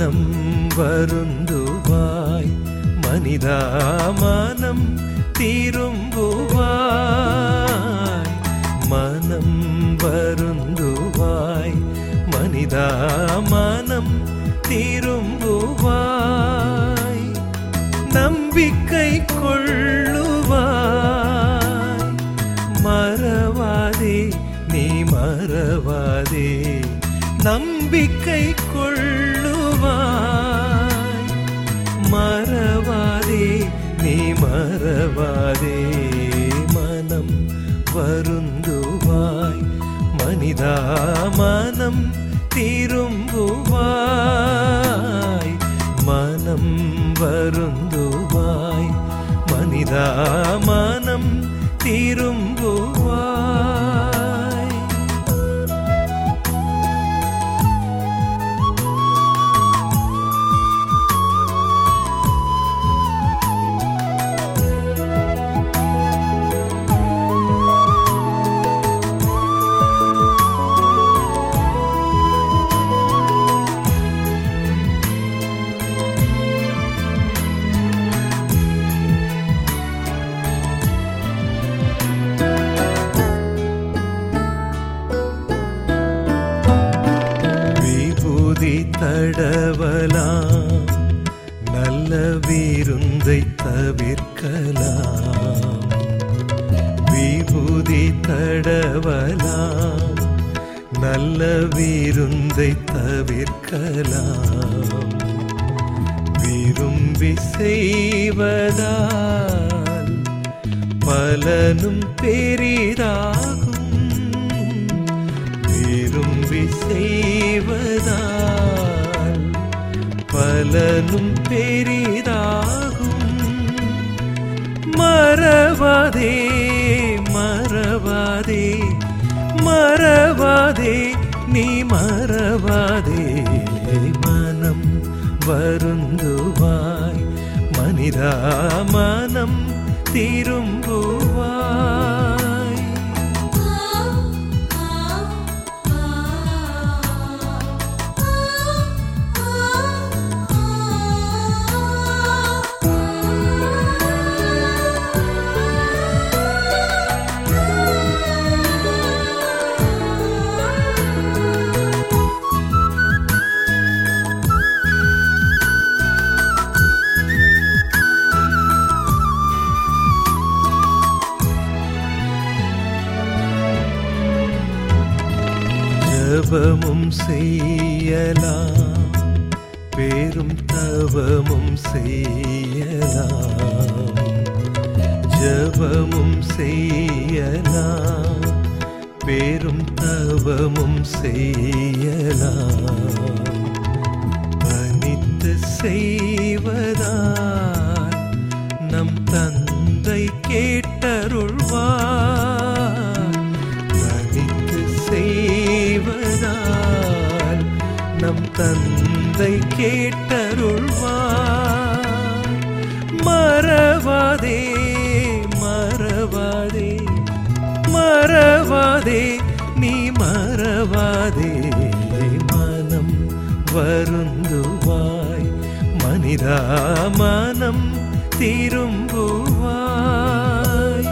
மனம் வருந்துவாய் மனிதா மனம் திரும்புவாய் மனம் வருந்துவாய் மனிதா மனம் திரும்புவாய் நம்பிக்கை கொள்ளுவாய் மறவாதே நீ மறவாதே நம்பிக்கை கொள்ளுவாய் மறவாதே நீ மறவாதே மனம் வருந்துவாய் மனிதா மனம் திரும்புவாய் மனம் வருந்துவாய் மனிதா மனம் திரும்புவாய் விபூதி தடவலாம் நல்ல விருந்தை தவிர்க்கலாம் விபூதி தடவலாம் நல்ல விருந்தை தவிர்க்கலாம் விரும்பி செய்வதால் பலனும் பெரிதாகும் விரும்பி செய்வதால் பலனும் பெரிதாகும் மறவாதே மறவாதே மறவாதே நீ மறவாதே மனம் வருந்துவாய் மனிதா மனம் திரும்புவாய் ஜபமும் செய்யலாம் பேரும் தவமும் செய்யலாம் ஜபமும் செய்யலாம் பேரும் தவமும் செய்யலாம் பணித்து செய்வதால் நம் தந்தை கேட்டருள்வார் தனித்து செய்வதால் நம் தந்தை கேட்டருள்வார் மறவாதே மறவாதே மறவாதே நீ மறவாதே மனம் வருந்துவாய் மனிதா மனம் திரும்புவாய்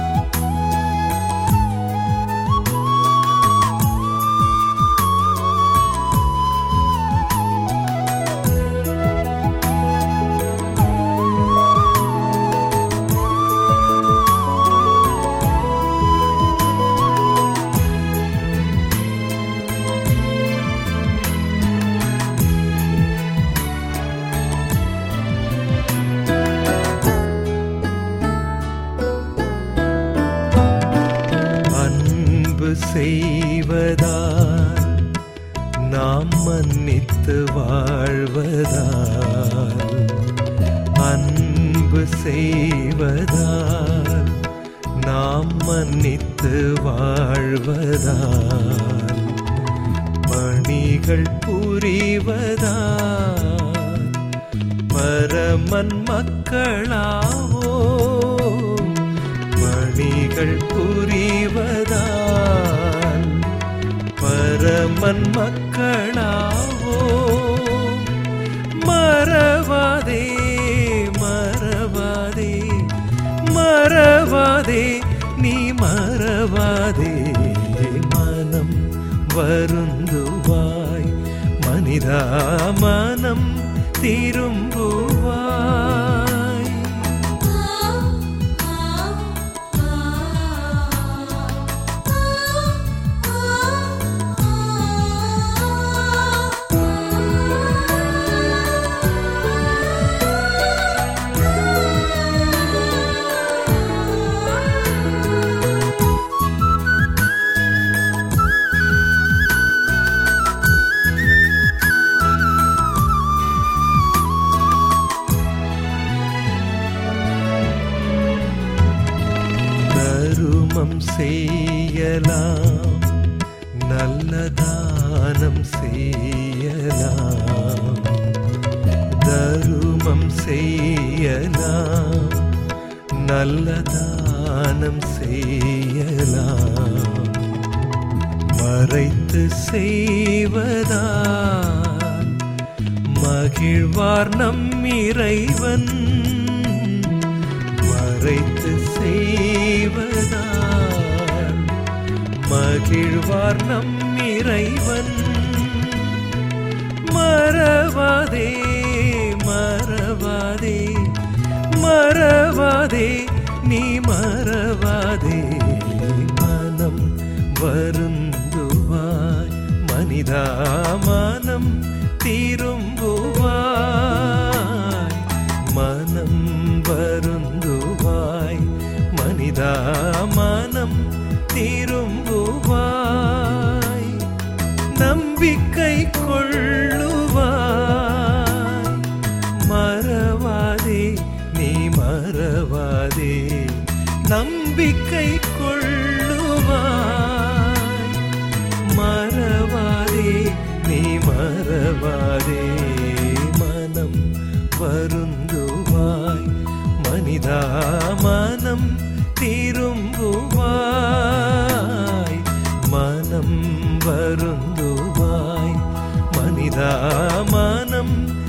அன்பு செய்வதால் நாம் மன்னித்து வாழ்வதால் அன்பு செய்வதால் நாம் மன்னித்து வாழ்வதால் பணிகள் புரிவதால் பரமன் மக்களாவோ பணிகள் புரிவதால் பரமன் மக்களாவோ மறவாதே மறவாதே மறவாதே நீ மறவாதே மனம் வருந்துவாய் மனிதா மனம் திரும்புவாய் தருமம் செய்யலாம் நல்ல தானம் செய்யலாம் தருமம் செய்யலாம் நல்ல தானம் செய்யலாம் மறைத்து செய்வதால் மகிழ்வார் நம் இறைவன் மறைத்து செய்வதால் மகிழ்வார் நம் இறைவன் மறவாதே மறவாதே மறவாதே நீ மறவாதே மனம் வருந்துவாய் மனிதா மனம் திரும்புவாய் மனம் வருந்துவாய் மனிதா மனம் திரும்புவாய் நம்பிக்கை கொள்ளுவாய் மறவாதே நீ மறவாதே நம்பிக்கை கொள்ளுவாய் மறவாதே நீ மறவாதே மனம் வருந்துவாய் மனிதா மனம் திரும்புவாய் மனம் வருந்துவாய் மனிதா மனம்